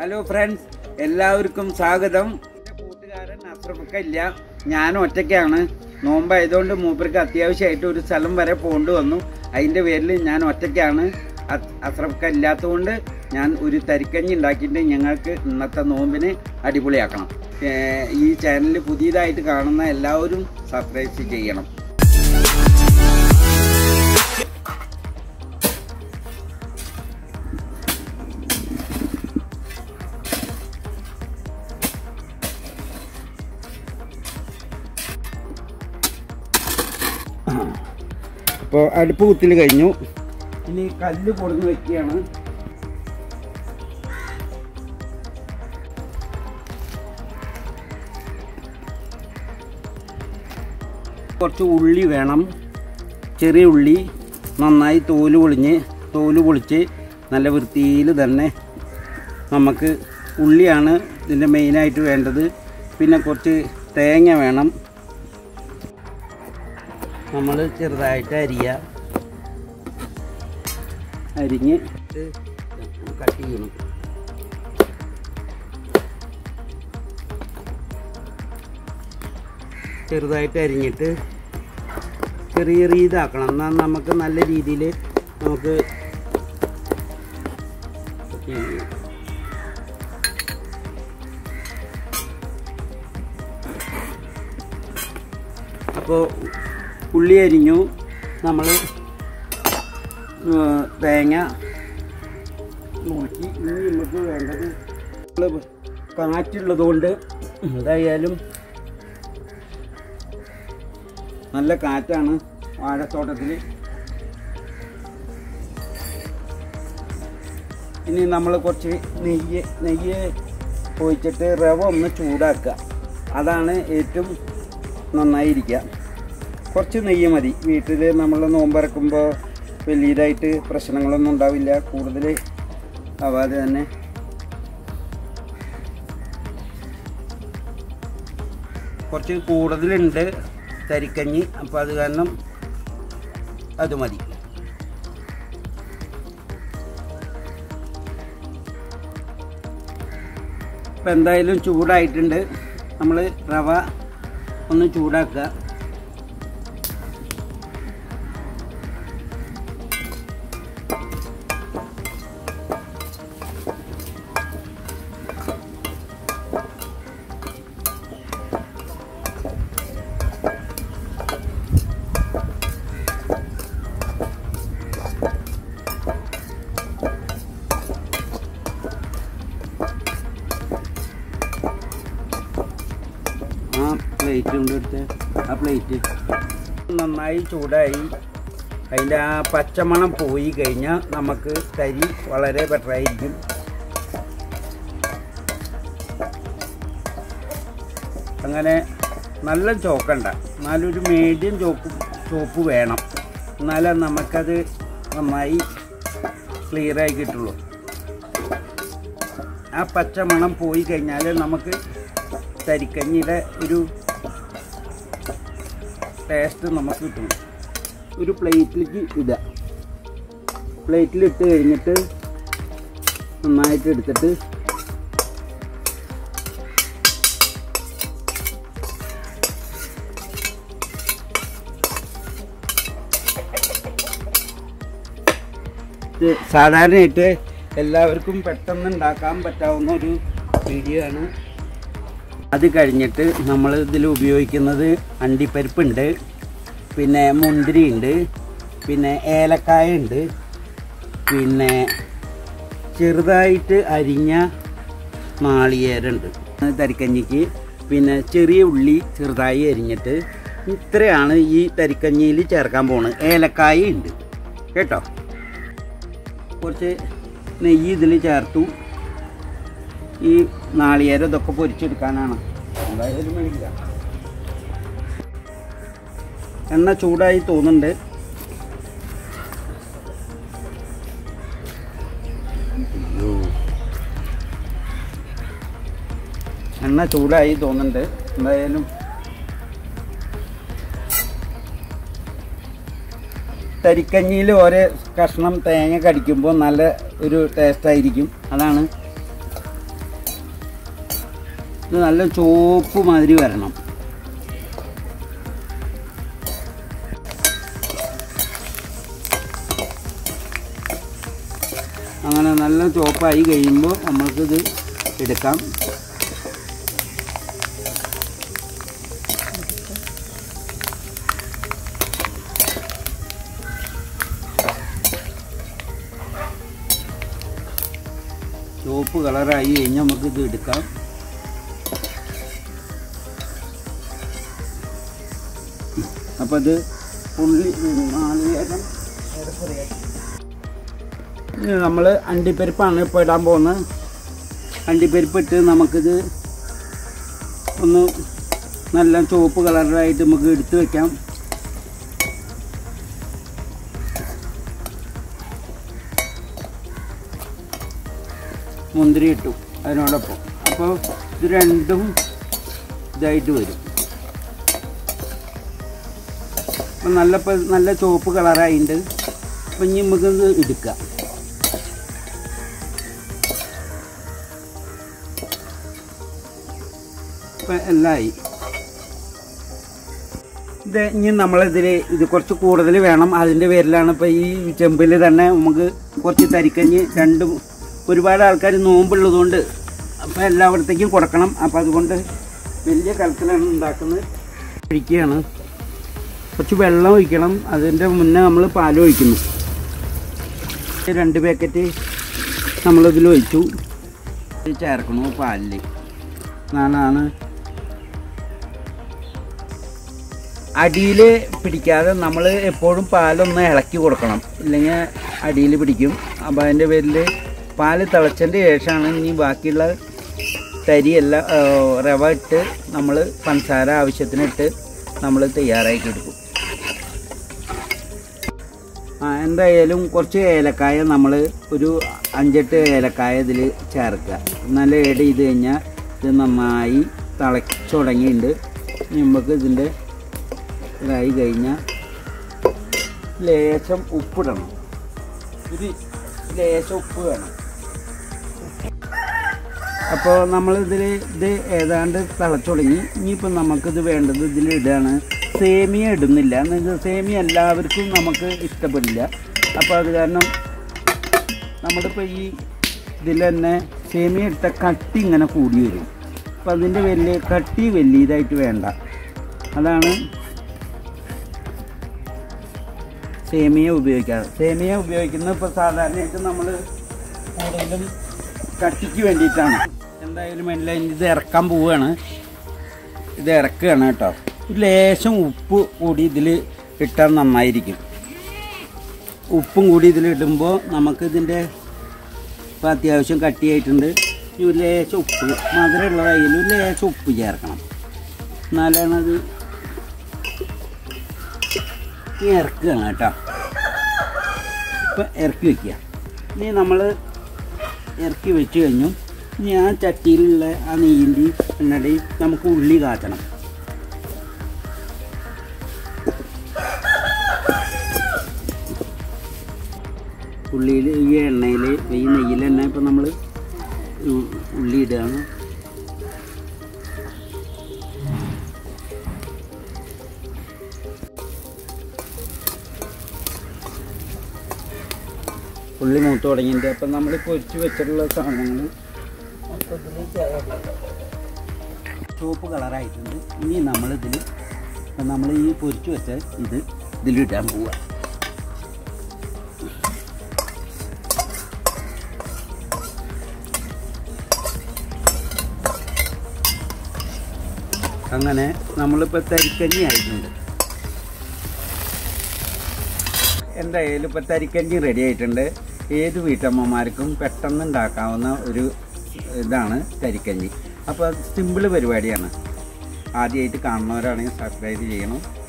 Hello friends എല്ലാവർക്കും സ്വാഗതം എൻ്റെ കൂട്ടുകാരൻ അസ്രഫക്ക ഇല്ല ഞാൻ ഒറ്റയ്ക്കാണ് നോമ്പായതുകൊണ്ട് മൂപ്പർക്ക് അത്യാവശ്യമായിട്ട് ഒരു സ്ഥലം വരെ പോകേണ്ടി വന്നു അതിൻ്റെ പേരിൽ ഞാൻ ഒറ്റയ്ക്കാണ് അസ്രഫക്ക ഇല്ലാത്തതുകൊണ്ട് ഞാൻ ഒരു തരിക്കഞ്ഞി ഉണ്ടാക്കിയിട്ട് ഞങ്ങൾക്ക് ഇന്നത്തെ നോമ്പിന് അടിപൊളിയാക്കണം ഏർ ഈ ചാനൽ പുതിയതായിട്ട് കാണുന്ന എല്ലാവരും സബ്സ്ക്രൈബ് ചെയ്യണം അപ്പോൾ അടുപ്പ് കുത്തിൽ കഴിഞ്ഞു ഇനി കല്ല് കൊടുന്ന് വെക്കുകയാണ് കുറച്ച് ഉള്ളി വേണം ചെറിയ ഉള്ളി നന്നായി തോല് പൊളിഞ്ഞ് തോല് പൊളിച്ച് നല്ല വൃത്തിയിൽ തന്നെ നമുക്ക് ഉള്ളിയാണ് ഇതിൻ്റെ മെയിനായിട്ട് വേണ്ടത് പിന്നെ കുറച്ച് തേങ്ങ വേണം നമ്മൾ ചെറുതായിട്ട് അരിയ അരിഞ്ഞ് കട്ട് ചെയ്യണം ചെറുതായിട്ട് അരിഞ്ഞിട്ട് ചെറിയ ചെറിയ ഇതാക്കണം എന്നാൽ നമുക്ക് നല്ല രീതിയിൽ നമുക്ക് ചെയ്യാം. അപ്പോൾ ഉള്ളി അരിഞ്ഞു നമ്മൾ തേങ്ങ നോക്കി ഇനി നമുക്ക് വേണ്ടത് നമ്മള് കാറ്റുള്ളത് കൊണ്ട് എന്തായാലും നല്ല കാറ്റാണ് വാഴത്തോട്ടത്തിൽ ഇനി നമ്മൾ കുറച്ച് നെയ്യ് നെയ്യ് ഒഴിച്ചിട്ട് റവ ഒന്ന് ചൂടാക്കുക അതാണ് ഏറ്റവും നന്നായിരിക്കുക കുറച്ച് നെയ്യ് മതി വീട്ടിൽ നമ്മൾ നോമ്പറക്കുമ്പോൾ വലിയതായിട്ട് പ്രശ്നങ്ങളൊന്നും ഉണ്ടാവില്ല കൂടുതൽ ആവാതെ തന്നെ കുറച്ച് കൂടുതലുണ്ട് തരിക്കഞ്ഞി അപ്പോൾ അത് കാരണം അത് മതി ഇപ്പം എന്തായാലും ചൂടായിട്ടുണ്ട് നമ്മൾ റവ ഒന്ന് ചൂടാക്കുക ആ പ്ലേറ്റ് കൊണ്ട് എടുത്ത് ആ പ്ലേറ്റ് നന്നായി ചൂടായി അതിൻ്റെ ആ പച്ചമണം പോയി കഴിഞ്ഞാൽ നമുക്ക് തരി വളരെ ബെറ്റർ ആയിരിക്കും അങ്ങനെ നല്ല ചോക്കണ്ട എന്നാലൊരു മീഡിയം ചോപ്പ് ചോപ്പ് വേണം എന്നാലേ നമുക്കത് നന്നായി ക്ലിയറായി കിട്ടുള്ളൂ ആ പച്ചമണം പോയി കഴിഞ്ഞാൽ നമുക്ക് തരിക്കഞ്ഞിയുടെ ഒരു ടേസ്റ്റ് നമുക്ക് കിട്ടും ഒരു പ്ലേറ്റിലേക്ക് ഇടുക പ്ലേറ്റിലിട്ട് കഴിഞ്ഞിട്ട് നന്നായിട്ട് എടുത്തിട്ട് ഇത് സാധാരണയായിട്ട് എല്ലാവർക്കും പെട്ടെന്ന് ഉണ്ടാക്കാൻ പറ്റാവുന്ന ഒരു വീഡിയോ ആണ് അത് കഴിഞ്ഞിട്ട് നമ്മൾ ഇതിൽ ഉപയോഗിക്കുന്നത് അണ്ടിപ്പരിപ്പുണ്ട് പിന്നെ മുന്തിരി ഉണ്ട് പിന്നെ ഏലക്കായ ഉണ്ട് പിന്നെ ചെറുതായിട്ട് അരിഞ്ഞ നാളികേരമുണ്ട് തരിക്കഞ്ഞിക്ക് പിന്നെ ചെറിയ ഉള്ളി ചെറുതായി അരിഞ്ഞിട്ട് ഇത്രയാണ് ഈ തരിക്കഞ്ഞിയിൽ ചേർക്കാൻ പോകുന്നത് ഏലക്കായ ഉണ്ട് കേട്ടോ കുറച്ച് നെയ്യ് ഇതിൽ ചേർത്തു ഈ നാളികേരം ഇതൊക്കെ പൊരിച്ചെടുക്കാനാണ് എന്തായാലും വേണ്ടില്ല എണ്ണ ചൂടായി തോന്നുന്നുണ്ട് എണ്ണ ചൂടായി തോന്നുന്നുണ്ട് എന്തായാലും തരിക്കഞ്ഞിയിൽ ഓരോ കഷ്ണം തേങ്ങ കടിക്കുമ്പോൾ നല്ല ഒരു ടേസ്റ്റ് ആയിരിക്കും അതാണ് ഇത് നല്ല ചോപ്പ് മാതിരി വരണം അങ്ങനെ നല്ല ചോപ്പായി കഴിയുമ്പോൾ നമ്മൾക്കിത് എടുക്കാം ചുവപ്പ് കളറായി കഴിഞ്ഞാൽ നമുക്കിത് എടുക്കാം അപ്പോൾ ഇത് ഉള്ളി നാളികേരം നമ്മൾ അണ്ടിപ്പരിപ്പാണ് ഇപ്പോൾ ഇടാൻ പോകുന്നത് അണ്ടിപ്പരിപ്പ് ഇട്ട് നമുക്കിത് ഒന്ന് നല്ല ചുവപ്പ് കളറായിട്ട് നമുക്ക് എടുത്ത് വെക്കാം മുന്തിരി ഇട്ടു അതിനോടൊപ്പം അപ്പോൾ ഇത് രണ്ടും ഇതായിട്ട് വരും അപ്പം നല്ല ഇപ്പം നല്ല ചുവപ്പ് കളറായിട്ടുണ്ട് അപ്പം ഇനി നമുക്കിത് എടുക്കാം ഇപ്പം എല്ലായി ഇത് ഇനി നമ്മളിതിൽ ഇത് കുറച്ച് കൂടുതൽ വേണം അതിൻ്റെ പേരിലാണ് ഇപ്പോൾ ഈ ചെമ്പിൽ തന്നെ നമുക്ക് കുറച്ച് തരിക്കഞ്ഞ് രണ്ടും ഒരുപാട് ആൾക്കാർ നോമ്പുള്ളതുകൊണ്ട് അപ്പോൾ എല്ലായിടത്തേക്കും കൊടുക്കണം അപ്പോൾ അതുകൊണ്ട് വലിയ കലത്തിലാണ് ഉണ്ടാക്കുന്നത് ഒഴിക്കുകയാണ് കുറച്ച് വെള്ളം ഒഴിക്കണം അതിൻ്റെ മുന്നേ നമ്മൾ പാൽ ഒഴിക്കുന്നു രണ്ട് പാക്കറ്റ് നമ്മളിതിൽ ഒഴിച്ചു ഇത് ചേർക്കണു പാലിൽ എന്നാണ് അടിയിൽ പിടിക്കാതെ നമ്മൾ എപ്പോഴും പാലൊന്ന് ഇളക്കി കൊടുക്കണം ഇല്ലെങ്കിൽ അടിയിൽ പിടിക്കും അപ്പോൾ അതിൻ്റെ പേരിൽ പാല് തിളച്ചതിൻ്റെ ശേഷമാണ് ഇനി ബാക്കിയുള്ള തരിയെല്ലാം ആ, റവ ഇട്ട് നമ്മൾ പഞ്ചസാര ആവശ്യത്തിനിട്ട് നമ്മൾ തയ്യാറാക്കി എടുക്കും ആ എന്തായാലും കുറച്ച് ഏലക്കായ നമ്മൾ ഒരു അഞ്ചെട്ട് ഏലക്കായ ഇതിൽ ചേർക്കുക നല്ല ഏഡ് ചെയ്ത് കഴിഞ്ഞാൽ ഇത് നന്നായി തിളച്ചു തുടങ്ങിയിട്ടുണ്ട് ഇനി നമുക്ക് ഇതിൻ്റെ ഇതായി കഴിഞ്ഞാൽ ലേശം ഉപ്പിടണം ഒരു ലേശം ഉപ്പ് വേണം അപ്പോൾ നമ്മളിതിൽ ഇത് ഏതാണ്ട് തിളച്ചു തുടങ്ങി ഇനിയിപ്പോൾ നമുക്കിത് വേണ്ടത് ഇതിൽ ഇടുകയാണ് സേമിയ ഇടുന്നില്ല എന്നുവെച്ചാൽ സേമിയ എല്ലാവർക്കും നമുക്ക് ഇഷ്ടപ്പെടില്ല അപ്പോൾ അത് കാരണം നമ്മളിപ്പോൾ ഈ ഇതിൽ തന്നെ സേമിയ ഇട്ട കട്ടി ഇങ്ങനെ കൂടി വരും അപ്പോൾ അതിൻ്റെ വലിയ കട്ടി വലിയതായിട്ട് വേണ്ട അതാണ് സേമിയ ഉപയോഗിക്കാറ് സേമിയ ഉപയോഗിക്കുന്നത് ഇപ്പോൾ സാധാരണയായിട്ട് നമ്മൾ കൂടുതലും കട്ടിക്ക് വേണ്ടിയിട്ടാണ് എന്തായാലും എല്ലാം ഇത് ഇറക്കാൻ പോവുകയാണ് ഇത് ഇറക്കുകയാണ് കേട്ടോ ഒരു ലേശം ഉപ്പ് കൂടി ഇതിൽ ഇട്ടാൽ നന്നായിരിക്കും ഉപ്പും കൂടി ഇതിൽ ഇടുമ്പോൾ നമുക്കിതിൻ്റെ ഇപ്പോൾ അത്യാവശ്യം കട്ടിയായിട്ടുണ്ട് ഇനി ഒരു ലേശം ഉപ്പ് മധുരമുള്ളതായാലും ഒരു ലേശം ഉപ്പ് ചേർക്കണം എന്നാലാണ് അത് ഇനി ഇറക്കുകയാണ് കേട്ടോ ഇപ്പം ഇറക്കി വയ്ക്കുക ഇനി നമ്മൾ ഇറക്കി വെച്ച് കഴിഞ്ഞു ഇനി ആ ചട്ടിയിലുള്ള ആ നെയ്യിൻ്റെയും എണ്ണയുടെയും നമുക്ക് ഉള്ളി കാച്ചണം ഉള്ളിയിൽ ഈ എണ്ണയിൽ ഈ നെയ്യിൽ തന്നെ ഇപ്പം നമ്മൾ ഉള്ളി ഇടുകയാണ് ഉള്ളി മൂത്ത് തുടങ്ങിയിട്ടുണ്ട് അപ്പം നമ്മൾ പൊരിച്ച് വെച്ചിട്ടുള്ള സാധനങ്ങൾ ചുവപ്പ് കളറായിട്ടുണ്ട് ഇനി നമ്മളിതിൽ നമ്മൾ ഈ പൊരിച്ച് വെച്ച ഇത് ഇതിലിടാൻ പോവുക അങ്ങനെ നമ്മളിപ്പോൾ തരിക്കഞ്ഞി ആയിട്ടുണ്ട് എന്തായാലും ഇപ്പോൾ തരിക്കഞ്ഞി റെഡി ആയിട്ടുണ്ട് ഏത് വീട്ടമ്മമാർക്കും പെട്ടെന്ന് ഉണ്ടാക്കാവുന്ന ഒരു ഇതാണ് തരിക്കഞ്ഞി അപ്പോൾ സിമ്പിൾ പരിപാടിയാണ് ആദ്യമായിട്ട് കാണുന്നവരാണെങ്കിൽ സബ്സ്ക്രൈബ് ചെയ്യണം